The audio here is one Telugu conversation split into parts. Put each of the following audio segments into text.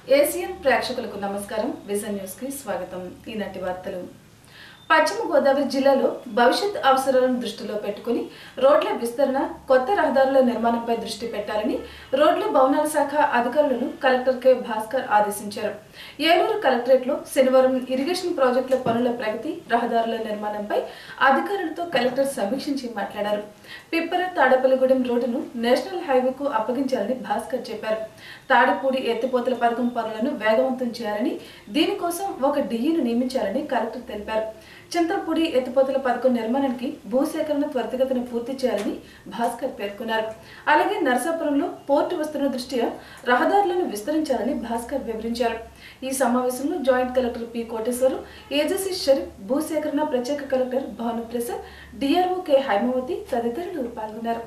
ఏసియన్ ప్రేక్షకులకు నమస్కారం విజన్ న్యూస్ కి స్వాగతం ఈనాటి వార్తలు పశ్చిమ గోదావరి జిల్లాలో భవిష్యత్ అవసరాలను దృష్టిలో పెట్టుకుని రోడ్ల విస్తరణ కొత్త రహదారుల నిర్మాణంపై దృష్టి పెట్టాలని రోడ్లు భవనాల శాఖ అధికారులను కలెక్టర్ కె భాస్కర్ ఆదేశించారు ఏలూరు కలెక్టరేట్లో శనివారం ఇరిగేషన్ ప్రాజెక్టుల పనుల ప్రగతి రహదారుల నిర్మాణంపై అధికారులతో కలెక్టర్ సమీక్షించి మాట్లాడారు పిప్పర తాడపల్లిగూడెం రోడ్డును నేషనల్ హైవేకు అప్పగించాలని భాస్కర్ చెప్పారు తాడిపూడి ఎత్తిపోతల పథకం పనులను వేగవంతం చేయాలని దీనికోసం ఒక డిఈను నియమించాలని కలెక్టర్ తెలిపారు చింతలపూడి ఎత్తిపోతల పథకం నిర్మాణానికి భూసేకరణ త్వరితగతిన పూర్తి చేయాలని భాస్కర్ పేర్కొన్నారు అలాగే నరసాపురంలో పోర్టు వస్తున్న దృష్ట్యా రహదారులను విస్తరించాలని భాస్కర్ వివరించారు ఈ సమావేశంలో joint collector P Koteswaru AJC Sharif భూసేకరణ ప్రత్యేక collector Bhanuprasad DRO K Haimavathi తదితరులు పాల్గొన్నారు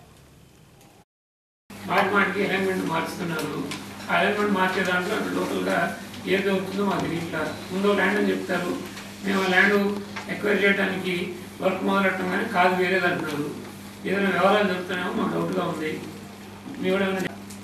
మాటి మాటికి అలైన్మెంట్ మార్చుతున్నారు అలైన్మెంట్ మార్చే దాంట్లో లోకల్గా ఏది అవుతుందో మాకు తెలియట్లా ముందు ల్యాండ్ అని చెప్తారు మేము ఆ ల్యాండ్ ఎక్వైర్ చేయడానికి వర్క్ మొదలెట్టడం కానీ కాదు వేరేది అంటున్నారు ఏదైనా వివరాలు చెప్తానేమో మాకు డౌట్గా ఉంది మీ కూడా ఏమైనా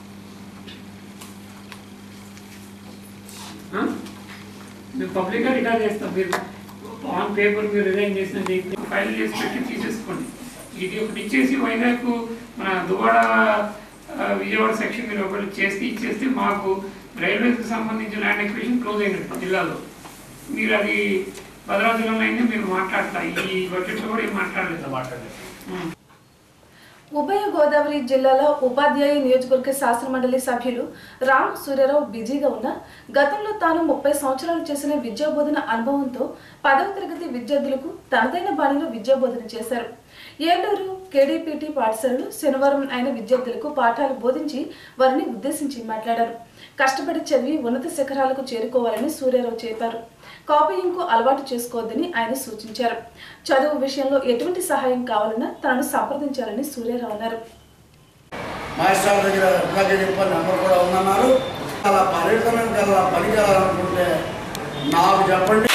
ఆ? మేము పబ్లిక్గా రికార్డ్ చేస్తాం మీరు ఆన్ పేపర్ మీరు రిజైన్ చేసిన ఫైల్ చేసి పెట్టి తీసేసుకోండి ఇది ఒకటి ఇచ్చేసి వైజాగ్ మన దువాడ ఆ, విజయవాడ సెక్షన్ మీరు ఒకటి చేస్తే ఇచ్చేస్తే మాకు రైల్వేకి సంబంధించిన ల్యాండ్ ఎక్విజిషన్ క్లోజ్ అయినట్టు జిల్లాలో మీరు అది భద్రాచలంలో అయినా మీరు మాట్లాడతా ఈ బడ్జెట్లో కూడా ఏం మాట్లాడలేదు మాట్లాడలేదు ఉం. ఉభయ గోదావరి జిల్లాల ఉపాధ్యాయ నియోజకవర్గ శాసన మండలి సభ్యులు రామ్ సూర్యరావు బిజీగా ఉన్న గతంలో తాను ముప్పై సంవత్సరాలు చేసిన విద్యాబోధన అనుభవంతో పదవ తరగతి విద్యార్థులకు తనదైన బాణిలో విద్యాబోధన చేశారు ఏలూరు కేడీపీటీ పాఠశాలలో శనివారం ఆయన విద్యార్థులకు పాఠాలు బోధించి వారిని ఉద్దేశించి మాట్లాడారు కష్టపడి చదివి ఉన్నత శిఖరాలకు చేరుకోవాలని సూర్యారావు చెప్పారు కాపీయింగ్కు అలవాటు చేసుకోవద్దని ఆయన సూచించారు చదువు విషయంలో ఎటువంటి సహాయం కావాలన్నా తనను సంప్రదించాలని సూర్యారావు అన్నారు మాస్టర్ దగ్గర ఇందాక చెప్పిన నెంబర్ కూడా ఉందన్నారు అలా పర్యటనకి అలా పనికి వెళ్ళాలనుకుంటే నాకు చెప్పండి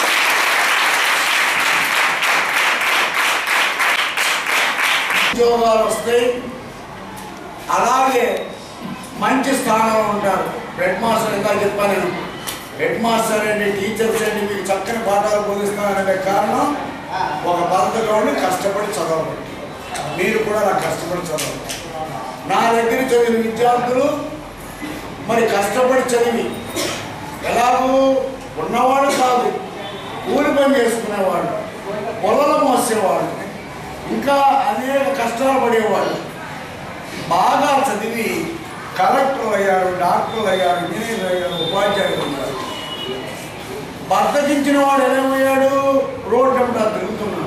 ఉద్యోగాలు వస్తాయి అలాగే మంచి స్థానంలో ఉంటారు హెడ్ మాస్టర్ ఇందాక చెప్పాను నేను హెడ్ మాస్టర్ అండి టీచర్స్ అండి మీకు చక్కని పాఠాలు బోధిస్తున్నారనే కారణం ఒక పద్ధతిగా ఉండి కష్టపడి చదవడం మీరు కూడా నాకు కష్టపడి చదవండి నా దగ్గర చదివిన విద్యార్థులు మరి కష్టపడి చదివి ఎలాగూ ఉన్నవాడు కాదు కూలి పని చేసుకునేవాడు పొలాలు మోసేవాడు ఇంకా అనేక కష్టాలు పడేవాడు బాగా చదివి కలెక్టర్లు అయ్యారు డాక్టర్లు అయ్యారు ఇంజనీర్లు అయ్యారు ఉపాధ్యాయులు అయ్యారు బద్దకించిన వాడు ఏమయ్యాడు రోడ్డు వెంట తిరుగుతున్నాడు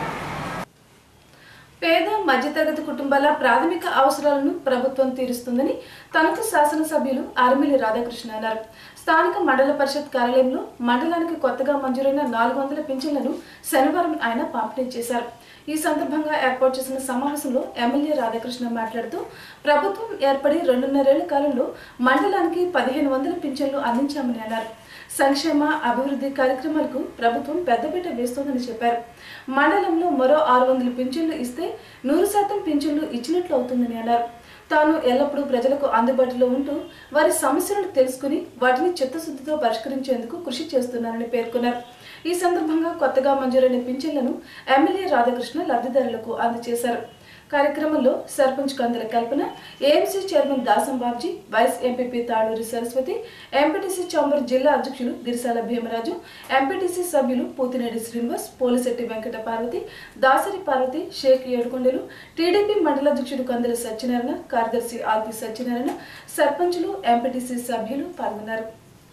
పేద మధ్యతరగతి కుటుంబాల ప్రాథమిక అవసరాలను ప్రభుత్వం తీరుస్తుందని తణుకు శాసనసభ్యులు ఆర్మిలి రాధాకృష్ణ అన్నారు స్థానిక మండల పరిషత్ కార్యాలయంలో మండలానికి కొత్తగా మంజూరైన నాలుగు వందల పింఛన్లను శనివారం ఆయన పంపిణీ చేశారు ఈ సందర్భంగా ఏర్పాటు చేసిన సమావేశంలో ఎమ్మెల్యే రాధాకృష్ణ మాట్లాడుతూ ప్రభుత్వం ఏర్పడి రెండున్నరేళ్ల కాలంలో మండలానికి పదిహేను వందల పింఛన్లు అందించామని అన్నారు సంక్షేమ అభివృద్ధి కార్యక్రమాలకు ప్రభుత్వం పెద్దపీట వేస్తోందని చెప్పారు మండలంలో మరో ఆరు వందల పింఛన్లు ఇస్తే నూరు శాతం పింఛన్లు ఇచ్చినట్లు అవుతుందని అన్నారు తాను ఎల్లప్పుడూ ప్రజలకు అందుబాటులో ఉంటూ వారి సమస్యలను తెలుసుకుని వాటిని చిత్తశుద్ధితో పరిష్కరించేందుకు కృషి చేస్తున్నానని పేర్కొన్నారు ఈ సందర్భంగా కొత్తగా మంజూరైన పింఛన్లను ఎమ్మెల్యే రాధాకృష్ణ లబ్ధిదారులకు అందజేశారు కార్యక్రమంలో sarpanch Kandula Kalpana AMC chairman Dasam Babji vice MPP Taluri Saraswathi MPTC chamber జిల్లా అధ్యక్షులు గిరిసాల భీమరాజు ఎంపీటీసీ సభ్యులు పూతినేడి శ్రీనివాస్ పోలిశెట్టి వెంకట పార్వతి దాసరి పార్వతి షేక్ ఏడుకొండలు టీడీపీ మండల అధ్యక్షుడు కందుల సత్యనారాయణ కార్యదర్శి ఆల్పి సత్యనారాయణ సర్పంచులు ఎంపీటీసీ సభ్యులు పాల్గొన్నారు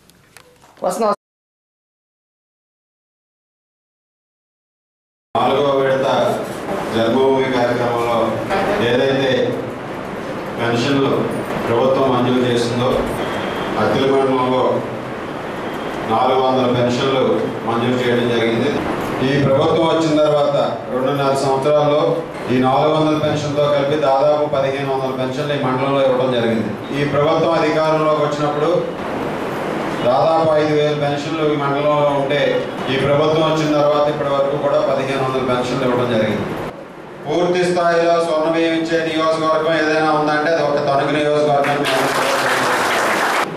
నాలుగవ విడత జన్మభూమి కార్యక్రమంలో ఏదైతే పెన్షన్లు ప్రభుత్వం మంజూరు చేసిందో అఖిల మండలంలో నాలుగు వందల పెన్షన్లు మంజూరు చేయడం జరిగింది ఈ ప్రభుత్వం వచ్చిన తర్వాత రెండున్నర సంవత్సరాల్లో ఈ నాలుగు వందల పెన్షన్తో కలిపి దాదాపు పదిహేను వందల పెన్షన్లు ఈ మండలంలో ఇవ్వడం జరిగింది ఈ ప్రభుత్వం అధికారంలోకి వచ్చినప్పుడు దాదాపు ఐదు వేల పెన్షన్లు ఈ మండలంలో ఉంటే ఈ ప్రభుత్వం వచ్చిన తర్వాత ఇప్పటి వరకు కూడా పదిహేను వందల పెన్షన్లు ఇవ్వడం జరిగింది పూర్తి స్థాయిలో స్వర్ణ బియ్యం ఇచ్చే నియోజకవర్గం ఏదైనా ఉందంటే అది ఒక తణుకు నియోజకవర్గం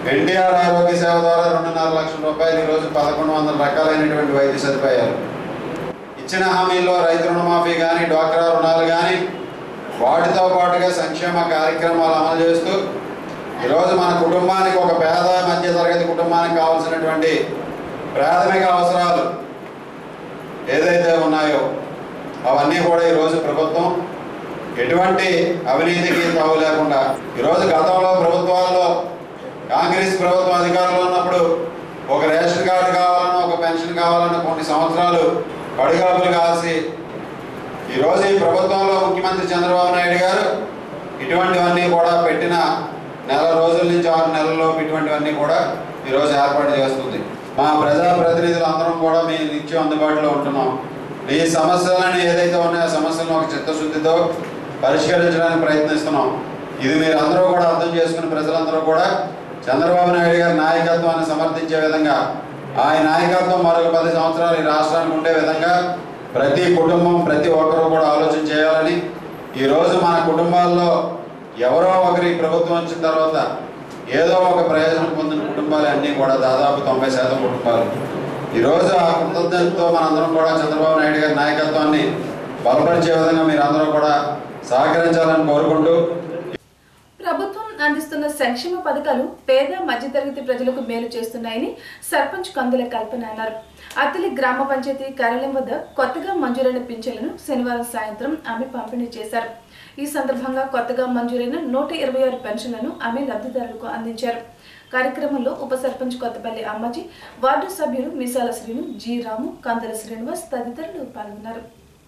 ఎన్టీఆర్ ఆరోగ్య సేవ ద్వారా రెండున్నర లక్షల రూపాయలు ఈరోజు పదకొండు వందల రకాలైనటువంటి వైద్య సదుపాయాలు ఇచ్చిన హామీల్లో రైతు రుణమాఫీ కానీ డ్వాక్రా రుణాలు కానీ వాటితో పాటుగా సంక్షేమ కార్యక్రమాలు అమలు చేస్తూ ఈరోజు మన కుటుంబానికి ఒక పేద మధ్య తరగతి కుటుంబానికి కావాల్సినటువంటి ప్రాథమిక అవసరాలు ఏదైతే ఉన్నాయో అవన్నీ కూడా ఈరోజు ప్రభుత్వం ఎటువంటి అవినీతికి తావు లేకుండా ఈరోజు గతంలో ప్రభుత్వాల్లో కాంగ్రెస్ ప్రభుత్వం అధికారంలో ఉన్నప్పుడు ఒక రేషన్ కార్డు కావాలన్నా ఒక పెన్షన్ కావాలన్నా కొన్ని సంవత్సరాలు పడిగాపులు కాల్సి ఈరోజు ఈ ప్రభుత్వంలో ముఖ్యమంత్రి చంద్రబాబు నాయుడు గారు ఇటువంటివన్నీ కూడా పెట్టిన నెల రోజుల నుంచి ఆరు నెలల్లోపు ఇటువంటివన్నీ కూడా ఈరోజు ఏర్పాటు చేస్తుంది మా ప్రజాప్రతినిధులు అందరం కూడా మీ నిత్యం అందుబాటులో ఉంటున్నాం ఈ సమస్యలను ఏదైతే ఉన్నాయో ఆ సమస్యలను ఒక చిత్తశుద్ధితో పరిష్కరించడానికి ప్రయత్నిస్తున్నాం ఇది మీరు అందరూ కూడా అర్థం చేసుకుని ప్రజలందరూ కూడా చంద్రబాబు నాయుడు గారి నాయకత్వాన్ని సమర్థించే విధంగా ఆయన నాయకత్వం మరొక పది సంవత్సరాలు ఈ రాష్ట్రానికి ఉండే విధంగా ప్రతి కుటుంబం ప్రతి ఒక్కరూ కూడా ఆలోచన చేయాలని ఈరోజు మన కుటుంబాల్లో ఎవరో ఒకరి ప్రభుత్వం వచ్చిన తర్వాత ఏదో ఒక ప్రయోజనం పొందిన కుటుంబాలు అన్నీ కూడా దాదాపు తొంభై శాతం కుటుంబాలు ఈరోజు ఆ కృతజ్ఞతతో మనందరం కూడా చంద్రబాబు నాయుడు గారి నాయకత్వాన్ని బలపరిచే విధంగా మీరందరూ కూడా సహకరించాలని కోరుకుంటూ ప్రభుత్వం అందిస్తున్న సంక్షేమ పథకాలు పేద మధ్యతరగతి ప్రజలకు మేలు చేస్తున్నాయని సర్పంచ్ కందుల కల్పన అన్నారు అత్తిలి గ్రామ పంచాయతీ కార్యాలయం వద్ద కొత్తగా మంజూరైన పింఛన్లను శనివారం సాయంత్రం ఆమె పంపిణీ చేశారు ఈ సందర్భంగా కొత్తగా మంజూరైన నూట ఇరవై ఆరు పెన్షన్లను ఆమె లబ్ధిదారులకు అందించారు కార్యక్రమంలో ఉప సర్పంచ్ కొత్తపల్లి అమ్మాజీ వార్డు సభ్యులు మీసాల శ్రీను జి రాము కందల శ్రీనివాస్ తదితరులు పాల్గొన్నారు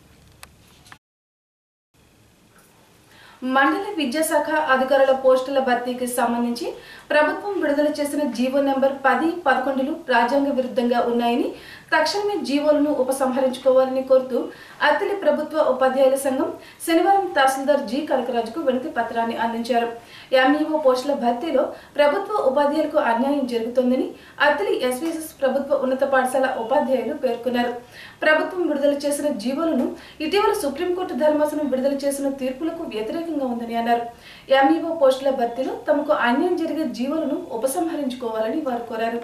మండల విద్యాశాఖ అధికారుల పోస్టుల భర్తీకి సంబంధించి ప్రభుత్వం విడుదల చేసిన జీవో నెంబర్ పది పదకొండులు రాజ్యాంగ విరుద్ధంగా ఉన్నాయని తక్షణమే జీవోలను ఉపసంహరించుకోవాలని కోరుతూ అత్తిలి ప్రభుత్వ ఉపాధ్యాయుల సంఘం శనివారం తహసీల్దార్ జి కనకరాజుకు వినతి పత్రాన్ని అందించారు ఎంఈఓ పోస్టుల భర్తీలో ప్రభుత్వ ఉపాధ్యాయులకు అన్యాయం జరుగుతోందని అత్తిలి ఎస్వీఎస్ ప్రభుత్వ ఉన్నత పాఠశాల ఉపాధ్యాయులు పేర్కొన్నారు ప్రభుత్వం విడుదల చేసిన జీవోలను ఇటీవల సుప్రీంకోర్టు ధర్మాసనం విడుదల చేసిన తీర్పులకు వ్యతిరేకంగా ఉందని అన్నారు ఎంఈఓ పోస్టుల భర్తీలో తమకు అన్యాయం జరిగే జీవోలను ఉపసంహరించుకోవాలని వారు కోరారు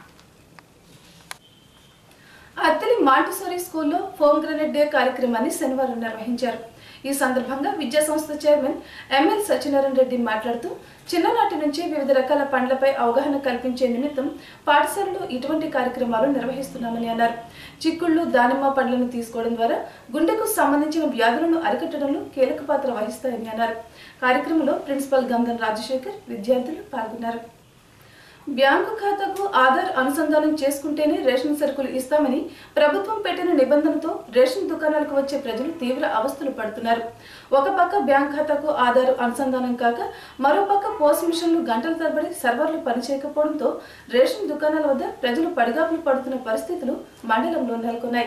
అత్తలి మాంటిసోరీ స్కూల్లో ఫోమ్ గ్రెనేడ్ డే కార్యక్రమాన్ని శనివారం నిర్వహించారు ఈ సందర్భంగా విద్యా సంస్థ చైర్మన్ ఎంఎల్ సత్యనారాయణ రెడ్డి మాట్లాడుతూ చిన్ననాటి నుంచి వివిధ రకాల పండ్లపై అవగాహన కల్పించే నిమిత్తం పాఠశాలలో ఇటువంటి కార్యక్రమాలు నిర్వహిస్తున్నామని అన్నారు చిక్కుళ్ళు దానిమ్మ పండ్లను తీసుకోవడం ద్వారా గుండెకు సంబంధించిన వ్యాధులను అరికట్టడంలో కీలక పాత్ర వహిస్తాయని అన్నారు కార్యక్రమంలో ప్రిన్సిపల్ గంధన్ రాజశేఖర్ విద్యార్థులు పాల్గొన్నారు బ్యాంకు ఖాతాకు ఆధార్ అనుసంధానం చేసుకుంటేనే రేషన్ సరుకులు ఇస్తామని ప్రభుత్వం పెట్టిన నిబంధనతో రేషన్ దుకాణాలకు వచ్చే ప్రజలు తీవ్ర అవస్థలు పడుతున్నారు ఒక పక్క బ్యాంక్ ఖాతాకు ఆధార్ అనుసంధానం కాక మరో పక్క పోస్ట్ మిషన్లు గంటల తరబడి సర్వర్లు పనిచేయకపోవడంతో రేషన్ దుకాణాల వద్ద ప్రజలు పడిగాపులు పడుతున్న పరిస్థితులు మండలంలో నెలకొన్నాయి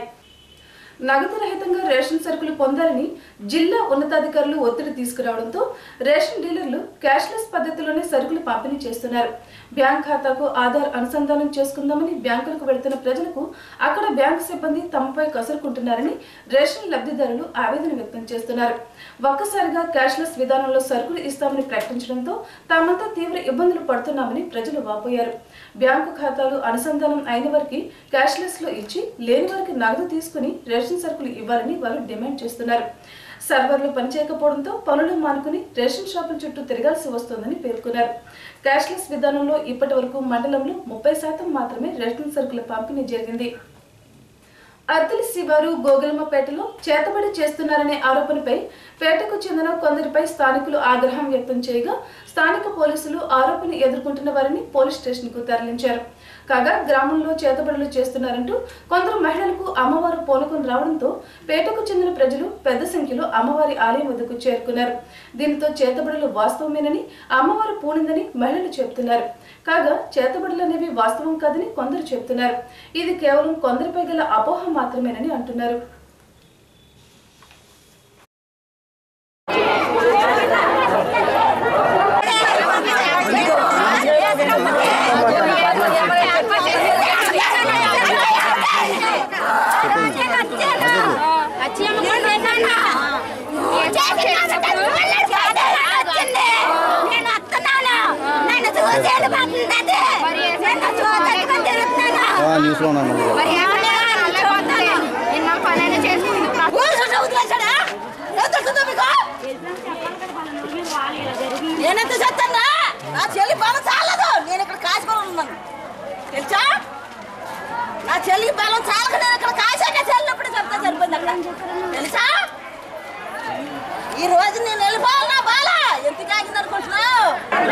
నగదు రహితంగా రేషన్ సరుకులు పొందాలని జిల్లా ఉన్నతాధికారులు ఒత్తిడి తీసుకురావడంతో రేషన్ డీలర్లు క్యాష్లెస్ పద్ధతిలోనే సరుకులు పంపిణీ చేస్తున్నారు బ్యాంక్ ఖాతాకు ఆధార్ అనుసంధానం చేసుకుందామని బ్యాంకులకు వెళుతున్న ప్రజలకు అక్కడ బ్యాంక్ సిబ్బంది తమపై కసురుకుంటున్నారని రేషన్ లబ్ధిదారులు ఆవేదన వ్యక్తం చేస్తున్నారు ఒక్కసారిగా క్యాష్లెస్ విధానంలో సరుకులు ఇస్తామని ప్రకటించడంతో తామంతా తీవ్ర ఇబ్బందులు పడుతున్నామని ప్రజలు వాపోయారు బ్యాంకు ఖాతాలు అనుసంధానం అయిన వారికి క్యాష్లెస్ లో ఇచ్చి లేని వారికి నగదు తీసుకుని రేషన్ సరుకులు ఇవ్వాలని వారు డిమాండ్ చేస్తున్నారు సర్వర్లు పనిచేయకపోవడంతో పనులు మానుకుని రేషన్ షాపుల చుట్టూ తిరగాల్సి వస్తోందని పేర్కొన్నారు క్యాష్లెస్ విధానంలో ఇప్పటి వరకు మండలంలో ముప్పై శాతం మాత్రమే రేషన్ సరుకుల పంపిణీ జరిగింది అర్తిలి శివారు గోగులమ్మపేటలో చేతబడి చేస్తున్నారనే ఆరోపణపై పేటకు చెందిన కొందరిపై స్థానికులు ఆగ్రహం వ్యక్తం చేయగా స్థానిక పోలీసులు ఆరోపణ ఎదుర్కొంటున్న వారిని పోలీస్ స్టేషన్ కు తరలించారు కాగా గ్రామంలో చేతబడులు చేస్తున్నారంటూ కొందరు మహిళలకు అమ్మవారు పూనకం రావడంతో పేటకు చెందిన ప్రజలు పెద్ద సంఖ్యలో అమ్మవారి ఆలయం వద్దకు చేరుకున్నారు దీనితో చేతబడులు వాస్తవమేనని అమ్మవారు పూనిందని మహిళలు చెబుతున్నారు కాగా చేతబడులు అనేవి వాస్తవం కాదని కొందరు చెబుతున్నారు ఇది కేవలం కొందరిపై గల అపోహ మాత్రమేనని అంటున్నారు నేను వస్తున్నాను నన్ను చూసేది సర్వీస్లో ఉన్నాను మరి ఏమన్నా వెళ్ళకపోతే నిన్న పనైనా చేసుకుంటున్నా నేనెంత చెప్తానా నా చెల్లి బలం చాలదు నేను ఇక్కడ కాసుకోవాలి ఉన్నాను తెలుసా నా చెల్లి బలం చాలక నేను ఇక్కడ కాసాక చెల్లినప్పుడు చెప్తా సరిపోయింది అక్కడ తెలుసా ఈ రోజు నేను వెళ్ళిపోవాలి నా బాల ఎంత కాగింది అనుకుంటున్నావు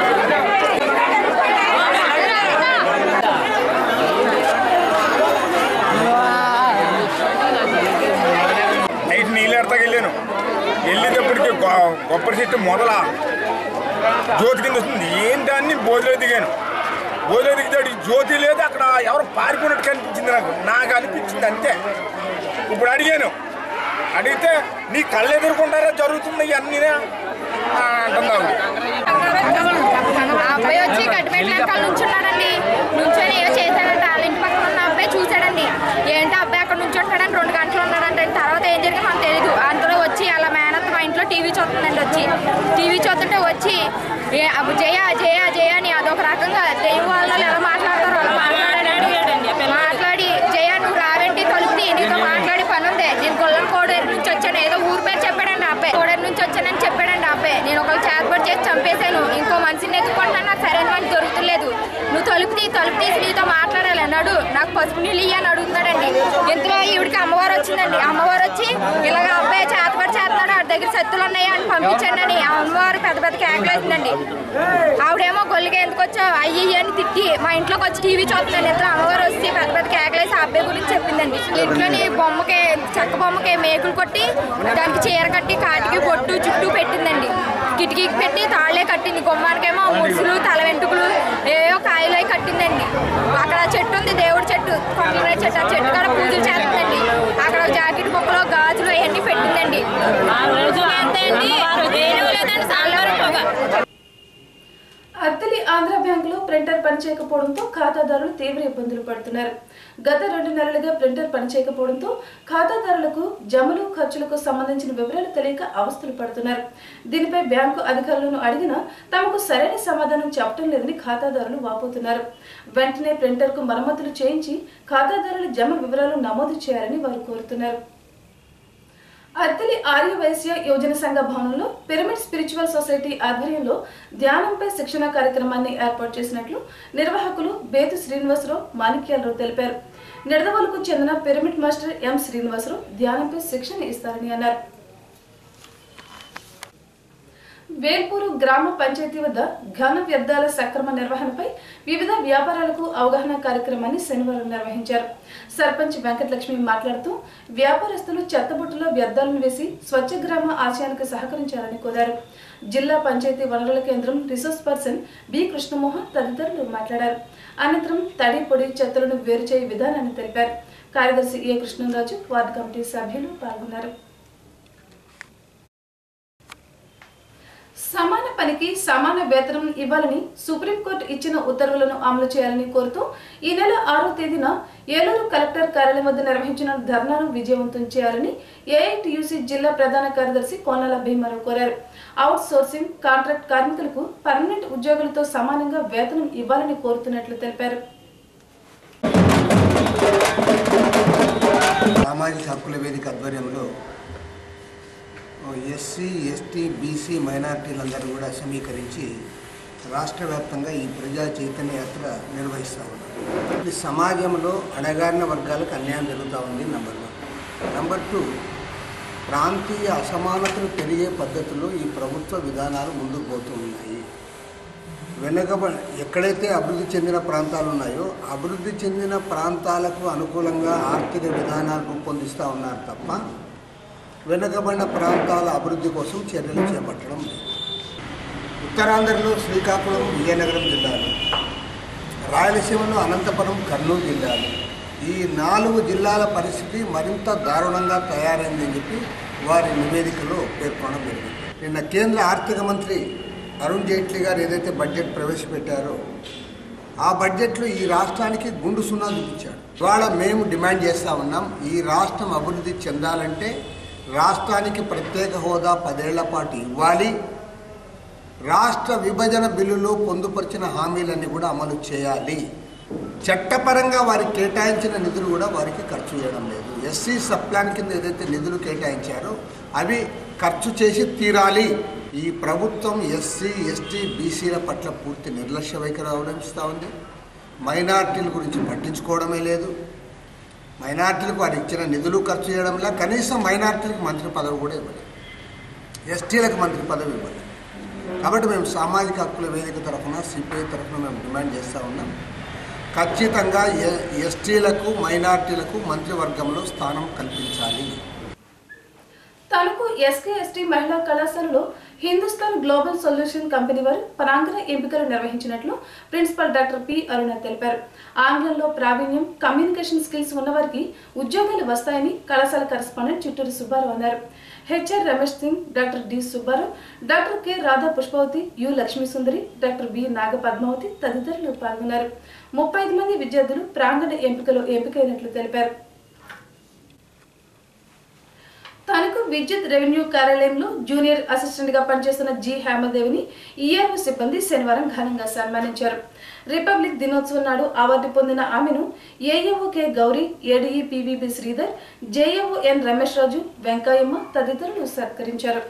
నైట్ నీళ్ళు ఎడతాకి వెళ్ళాను వెళ్ళేటప్పటికి గొ- కొబ్బరి చెట్టు మొదల జ్యోతి కింద వస్తుంది ఏంటని బోధిలో దిగాను బోధిలో దిగితే ఈ జ్యోతి లేదు అక్కడ ఎవరు పారిపోయినట్టు కనిపించింది నాకు నాకు అనిపించింది అంతే ఇప్పుడు అడిగాను అడిగితే నీ కళ్ళు ఎదుర్కొంటారా జరుగుతుంది ఇవన్నీ అంటుంది ఆవిడ. ఆ అబ్బాయి వచ్చి గడ్డిమెట్ల వెనకాల నుంచున్నాడండి నుంచొని ఏదో చేశాడంట వాళ్ళ ఇంటి పక్కన ఉన్న అబ్బాయి చూశాడండి ఏంటి అబ్బాయి అక్కడ నుంచుంటాడని రెండు గంటలు ఉన్నాడంటే తర్వాత ఏం జరిగిందో మనకు తెలియదు అంతలో వచ్చి అలా మేనత్ మా ఇంట్లో టీవీ చూస్తుందండి వచ్చి టీవీ చూస్తుంటే వచ్చి ఏ అబ్బ జయ జయ జయ అని అదొక రకంగా దెయ్యం వాళ్ళు ఎలా మాట్లాడతారు అలా మాట్లాడాడండి మాట్లాడి జయ నువ్వు రావేంటి తలుపుని నీతో మాట్లాడి పని ఉంది నేను గొల్లం కోడేరు నుంచి వచ్చాను ఏదో ఊరు పేరు చెప్పాడండి ఆ అబ్బాయి కోడేరు నుంచి వచ్చానని చెప్పాడండి ఆ అబ్బాయి నేను ఒకళ్ళు చేతపడి చేసి చంపేశాను ఇంకో మనిషిని ఎత్తుకుంటున్నాను నాకు సరైన మనిషి దొరుకుతలేదు నువ్వు తలుపు తీ తలుపు తీసి నీతో మాట్లాడాలి అన్నాడు నాకు పసుపు నీళ్ళు ఇయ్యి అని అడుగుతున్నాడండి ఇంతలో ఈవిడికి అమ్మవారు వచ్చిందండి అమ్మవారు వచ్చి ఇలాగ అబ్బాయి చేతపడి చేస్తున్నాడు ఆడి దగ్గర సత్తులు ఉన్నాయి అని పంపించండి అని ఆ అమ్మవారు పెద్ద పెద్ద కేకలేసిందండి ఆవిడేమో గొల్లిగా ఎందుకు వచ్చావు అయ్యి అని తిట్టి మా ఇంట్లోకి వచ్చి టీవీ చూస్తున్నాను ఇంతలో అమ్మవారు వచ్చి పెద్ద పెద్ద కేకలేసి ఆ అబ్బాయి గురించి చెప్పిందండి ఇంట్లోని బొమ్మకి చెక్క బొమ్మకి మేకులు కొట్టి దానికి చీర కట్టి కాటికి బొట్టు చుట్టూ పెట్టిందండి కిటికీకి పెట్టి తాళ్లే కట్టింది గుమ్మానికేమో ముడుసులు తల వెంట్రుకలు ఏవో కాయలు అవి కట్టిందండి అక్కడ చెట్టు ఉంది దేవుడి చెట్టు కొండల చెట్టు ఆ చెట్టు కాడ పూజలు చేస్తుందండి అక్కడ ఒక జాకెట్ బొక్కలో గాజులు అవన్నీ పెట్టిందండి అత్తిలి ఆంధ్ర బ్యాంకులో ప్రింటర్ పనిచేయకపోవడంతో ఖాతాదారులు తీవ్ర ఇబ్బందులు పడుతున్నారు గత రెండు నెలలుగా ప్రింటర్ పనిచేయకపోవడంతో ఖాతాదారులకు జమలు ఖర్చులకు సంబంధించిన వివరాలు తెలియక అవస్థలు పడుతున్నారు దీనిపై బ్యాంకు అధికారులను అడిగినా తమకు సరైన సమాధానం చెప్పడం లేదని ఖాతాదారులు వాపోతున్నారు వెంటనే ప్రింటర్కు మరమ్మతులు చేయించి ఖాతాదారుల జమ వివరాలు నమోదు చేయాలని వారు కోరుతున్నారు అత్తిలి ఆర్య వైశ్య యోజన సంఘ భవనంలో పిరమిడ్ స్పిరిచువల్ సొసైటీ ఆధ్వర్యంలో ధ్యానంపై శిక్షణ కార్యక్రమాన్ని ఏర్పాటు చేసినట్లు నిర్వాహకులు బేతు శ్రీనివాసరావు మాణిక్యాలరావు తెలిపారు నిడదవోలుకు చెందిన పిరమిడ్ మాస్టర్ ఎం శ్రీనివాసరావు ధ్యానంపై శిక్షణ ఇస్తారని అన్నారు వేల్పూరు గ్రామ పంచాయతీ వద్ద ఘన వ్యర్థాల సక్రమ నిర్వహణపై వివిధ వ్యాపారాలకు అవగాహన కార్యక్రమాన్ని శనివారం నిర్వహించారు సర్పంచ్ వెంకటలక్ష్మి మాట్లాడుతూ వ్యాపారస్తులు చెత్తబుట్టలో వ్యర్థాలను వేసి స్వచ్ఛ గ్రామ ఆశయానికి సహకరించాలని కోరారు జిల్లా పంచాయతీ వనరుల కేంద్రం రిసోర్స్ పర్సన్ బి కృష్ణమోహన్ తదితరులు మాట్లాడారు అనంతరం తడి పొడి చెత్తలను వేరు చేయ విధానాన్ని తెలిపారు కార్యదర్శి ఏ కృష్ణరాజు వార్డు కమిటీ సభ్యులు పాల్గొన్నారు సమాన పనికి సమాన వేతనం ఇవ్వాలని సుప్రీంకోర్టు ఇచ్చిన ఉత్తర్వులను అమలు చేయాలని కోరుతూ ఈ నెల ఆరో తేదీన ఏలూరు కలెక్టర్ కార్యాలయం వద్ద నిర్వహించిన ధర్నాను విజయవంతం చేయాలని ఏఐటియుసి జిల్లా ప్రధాన కార్యదర్శి కోనాల భీమారావు కోరారు అవుట్ సోర్సింగ్ కాంట్రాక్ట్ కార్మికులకు పర్మనెంట్ ఉద్యోగులతో సమానంగా వేతనం ఇవ్వాలని కోరుతున్నట్లు తెలిపారు సామాజిక హక్కుల వేదిక ఆధ్వర్యంలో ఎస్సీ ఎస్టీ బీసీ మైనార్టీలందరూ కూడా సమీకరించి రాష్ట్ర వ్యాప్తంగా ఈ ప్రజా చైతన్య యాత్ర నిర్వహిస్తూ ఉన్నారు ఇది సమాజంలో అణగారిన వర్గాలకు అన్యాయం జరుగుతూ ఉంది నంబర్ వన్ నంబర్ టూ ప్రాంతీయ అసమానతలు పెరిగే పద్ధతిలో ఈ ప్రభుత్వ విధానాలు ముందుకు పోతూ ఉన్నాయి వెనుకబ ఎక్కడైతే అభివృద్ధి చెందిన ప్రాంతాలు ఉన్నాయో అభివృద్ధి చెందిన ప్రాంతాలకు అనుకూలంగా ఆర్థిక విధానాలు రూపొందిస్తూ ఉన్నారు తప్ప వెనుకబడిన ప్రాంతాల అభివృద్ధి కోసం చర్యలు చేపట్టడం లేదు ఉత్తరాంధ్రలో శ్రీకాకుళం విజయనగరం జిల్లాలు రాయలసీమలో అనంతపురం కర్నూలు జిల్లాలు ఈ నాలుగు జిల్లాల పరిస్థితి మరింత దారుణంగా తయారైందని చెప్పి వారి నివేదికలో పేర్కొనడం జరిగింది నిన్న కేంద్ర ఆర్థిక మంత్రి అరుణ్ జైట్లీ గారు ఏదైతే బడ్జెట్ ప్రవేశపెట్టారో ఆ బడ్జెట్లో ఈ రాష్ట్రానికి గుండు సున్నా చూపించాడు ఇవాళ మేము డిమాండ్ చేస్తూ ఉన్నాం ఈ రాష్ట్రం అభివృద్ధి చెందాలంటే రాష్ట్రానికి ప్రత్యేక హోదా పదేళ్ల పాటు ఇవ్వాలి రాష్ట్ర విభజన బిల్లులో పొందుపరిచిన హామీలన్నీ కూడా అమలు చేయాలి చట్టపరంగా వారికి కేటాయించిన నిధులు కూడా వారికి ఖర్చు చేయడం లేదు ఎస్సీ సబ్ ప్లాన్ కింద ఏదైతే నిధులు కేటాయించారో అవి ఖర్చు చేసి తీరాలి ఈ ప్రభుత్వం ఎస్సీ ఎస్టీ బీసీల పట్ల పూర్తి నిర్లక్ష్య వైఖరి అవలంబిస్తూ ఉంది మైనార్టీల గురించి పట్టించుకోవడమే లేదు మైనార్టీలకు వారు ఇచ్చిన నిధులు ఖర్చు చేయడంలా కనీసం మైనార్టీలకు మంత్రి పదవి కూడా ఇవ్వలేదు ఎస్టీలకు మంత్రి పదవి ఇవ్వలేదు కాబట్టి మేము సామాజిక హక్కుల వేదిక తరఫున సిపిఐ తరఫున మేము డిమాండ్ చేస్తూ ఉన్నాం ఖచ్చితంగా ఎ- ఎస్టీలకు మైనార్టీలకు మంత్రివర్గంలో స్థానం కల్పించాలి తణుకు ఎస్కే ఎస్టీ మహిళా కళాశాలలో హిందుస్థాన్ గ్లోబల్ సొల్యూషన్ కంపెనీ వారు ప్రాంగణ ఎంపికలు నిర్వహించినట్లు ప్రిన్సిపల్ డాక్టర్ పి అరుణ తెలిపారు ఆంగ్లంలో ప్రావీణ్యం కమ్యూనికేషన్ స్కిల్స్ ఉన్నవారికి ఉద్యోగాలు వస్తాయని కళాశాల కరెస్పాండెంట్ చిట్టూరు సుబ్బారావు అన్నారు HR Ramesh Singh doctor D Subbarao doctor K Radha Pushpavathi U Lakshmi Sundari doctor B Naga Padmavathi తదితరులు పాల్గొన్నారు ముప్పై ఐదు మంది విద్యార్థులు ప్రాంగణ ఎంపికలో ఎంపికైనట్లు తెలిపారు తనకు విద్యుత్ రెవెన్యూ కార్యాలయంలో జూనియర్ అసిస్టెంట్ గా పనిచేస్తున్న జి హేమదేవిని ఈఆర్ఓ సిబ్బంది శనివారం ఘనంగా సన్మానించారు రిపబ్లిక్ దినోత్సవం నాడు అవార్డు పొందిన ఆమెను AAO K Gowri ADE PVB Sridhar JAO N Ramesh Raju Venkayamma తదితరులు సత్కరించారు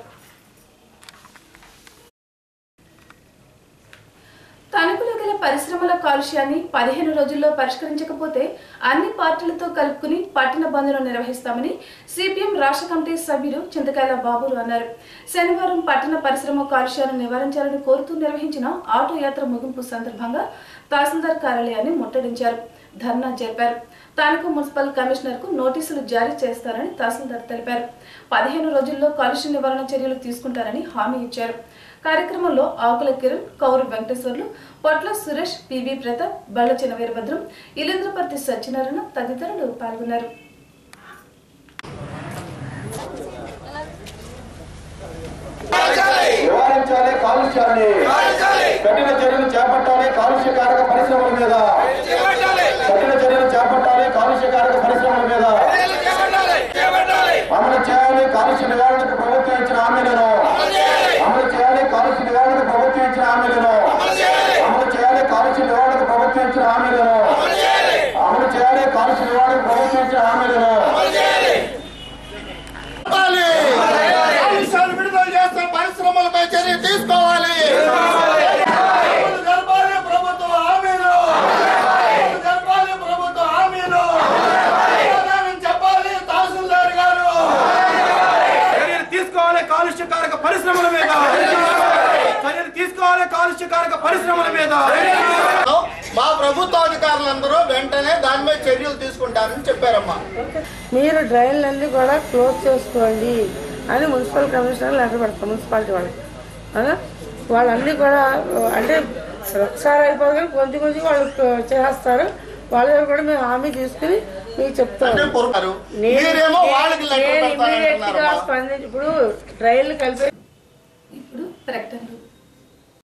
తణుకులో గల పరిశ్రమల కాలుష్యాన్ని పదిహేను రోజుల్లో పరిష్కరించకపోతే అన్ని పార్టీలతో కలుపుకుని పట్టణ బంద్ను నిర్వహిస్తామని సిపిఎం రాష్ట్ర కమిటీ సభ్యులు చింతకాయల బాబులు అన్నారు శనివారం పట్టణ పరిశ్రమ కాలుష్యాన్ని నివారించాలని కోరుతూ నిర్వహించిన ఆటో యాత్ర ముగింపు సందర్భంగా తహసీల్దార్ కార్యాలయాన్ని ముట్టడించారు ధర్నా జరిపారు తాలూకు మున్సిపల్ కమిషనర్ కు నోటీసులు జారీ చేస్తారని తహసీల్దార్ తెలిపారు పదిహేను రోజుల్లో కాలుష్య నివారణ చర్యలు తీసుకుంటారని హామీ ఇచ్చారు కార్యక్రమంలో ఆకుల కిరణ్ కౌరు వెంకటేశ్వర్లు పొట్ల సురేష్ పివి ప్రతాప్ బళ్ళ చిన వీరభద్రం ఇలేంద్రపర్తి సత్యనారాయణ తదితరులు పాల్గొన్నారు నివారించాలి కాలుష్యాన్ని కఠిన చర్యలు చేపట్టాలి కాలుష్యకారక పరిశ్రమల మీద కఠిన చర్యలు చేపట్టాలి కాలుష్యకారక పరిశ్రమల మీద అమలు చేయాలి కాలుష్య నివారణకు ప్రభుత్వం ఇచ్చిన హామీలను అమలు చేయాలి కాలుష్య నివారణకు ప్రభుత్వం ఇచ్చిన హామీలను అమలు చేయాలి కాలుష్య నివారణకు ప్రభుత్వం ఇచ్చిన హామీలను అమలు చేయాలి కాలుష్య నివారణకు ప్రభుత్వం ఇచ్చిన హామీలను ఆదేశాలు విడుదల చేస్తే పరిశ్రమలపై చర్య తీసుకోవాలి అమలు జరపాలి ప్రభుత్వ హామీలు అమలు జరపాలి ప్రభుత్వ హామీలు సమాధానం చెప్పాలి తహసీల్దార్ గారు చర్యలు తీసుకోవాలి కాలుష్యకారక పరిశ్రమల మీద చర్యలు తీసుకోవాలి కాలుష్యకారక పరిశ్రమల మీద మా ప్రభుత్వ అధికారులందరూ వెంటనే దాని మీద చర్యలు తీసుకుంటారని చెప్పారమ్మా మీరు డ్రైన్లన్నీ కూడా క్లోజ్ చేసుకోండి అని మున్సిపల్ కమిషనర్ లెటర్ పెడతాం మున్సిపాలిటీ వాళ్ళకి అవునా? వాళ్ళన్నీ కూడా అంటే ఒకసారి అయిపోదు కానీ కొంచెం కొంచెం వాళ్ళు చేస్తారు వాళ్ళ దగ్గర కూడా మేము హామీ తీసుకుని మీకు చెప్తాం అంటే పొరపాటు. నేను- మీరేమో వాళ్ళకి లెటర్ నేను పెడతానంటున్నారమ్మా. immediate గా స్పందించి ఇప్పుడు డ్రైన్లు కలిపి ఇప్పుడు ప్రకటనలు